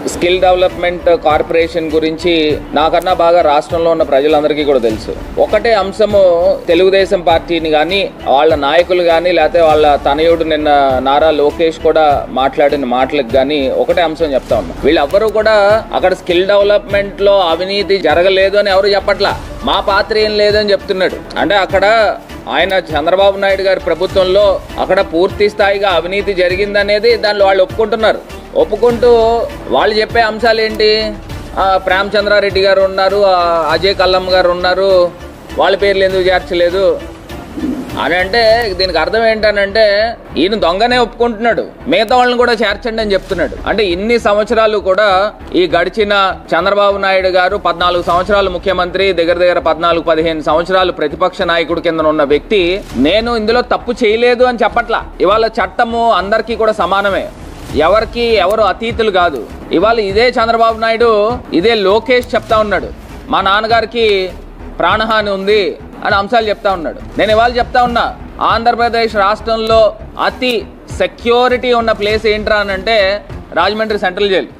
skill development corporation గురించి నాకన్నా బాగా రాష్ట్రంలో ఉన్న ప్రజలందరికీ కూడా తెలుసు ఒకటే అంశము తెలుగుదేశం పార్టీని కానీ వాళ్ళ నాయకులు కానీ లేకపోతే వాళ్ళ తనయుడు నిన్న నారా లోకేష్ కూడా మాట్లాడిన మాటలకు కానీ ఒకటే అంశం చెప్తా ఉన్నా వీళ్ళెవ్వరూ కూడా అక్కడ స్కిల్ డెవలప్మెంట్ లో అవినీతి జరగలేదు అని ఎవరు చెప్పట్లా మా పాత్ర ఏం లేదని చెప్తున్నాడు అంటే అక్కడ ఆయన చంద్రబాబు నాయుడు గారి ప్రభుత్వంలో అక్కడ పూర్తి స్థాయిగా అవినీతి జరిగిందనేది దానిలో వాళ్ళు ఒప్పుకుంటున్నారు ఒప్పుకుంటూ వాళ్ళు చెప్పే అంశాలు ఏంటి ఆ, ప్రేమచంద్రారెడ్డి గారు ఉన్నారు ఆ, అజయ్ కల్లం గారు ఉన్నారు వాళ్ళ పేర్లు ఎందుకు చేర్చలేదు అని అంటే దీనికి అర్థం ఏంటనంటే ఈయన దొంగనే ఒప్పుకుంటున్నాడు మిగతా వాళ్ళని కూడా చేర్చండి అని చెప్తున్నాడు అంటే ఇన్ని సంవత్సరాలు కూడా ఈ గడిచిన చంద్రబాబు నాయుడు గారు పద్నాలుగు సంవత్సరాలు ముఖ్యమంత్రి దగ్గర దగ్గర పద్నాలుగు పదిహేను సంవత్సరాలు ప్రతిపక్ష నాయకుడు కింద ఉన్న వ్యక్తి నేను ఇందులో తప్పు చేయలేదు అని చెప్పట్లా ఇవాళ చట్టము అందరికీ కూడా సమానమే ఎవరికి ఎవరు అతీతులు కాదు ఇవాళ ఇదే చంద్రబాబు నాయుడు ఇదే లోకేష్ చెప్తా ఉన్నాడు మా నాన్నగారికి ప్రాణహాని ఉంది అని అంశాలు చెప్తా ఉన్నాడు నేను ఇవాళ చెప్తా ఉన్నా ఆంధ్రప్రదేశ్ రాష్ట్రంలో అతి సెక్యూరిటీ ఉన్న ప్లేస్ ఏంట్రా అని అంటే రాజమండ్రి సెంట్రల్ జైలు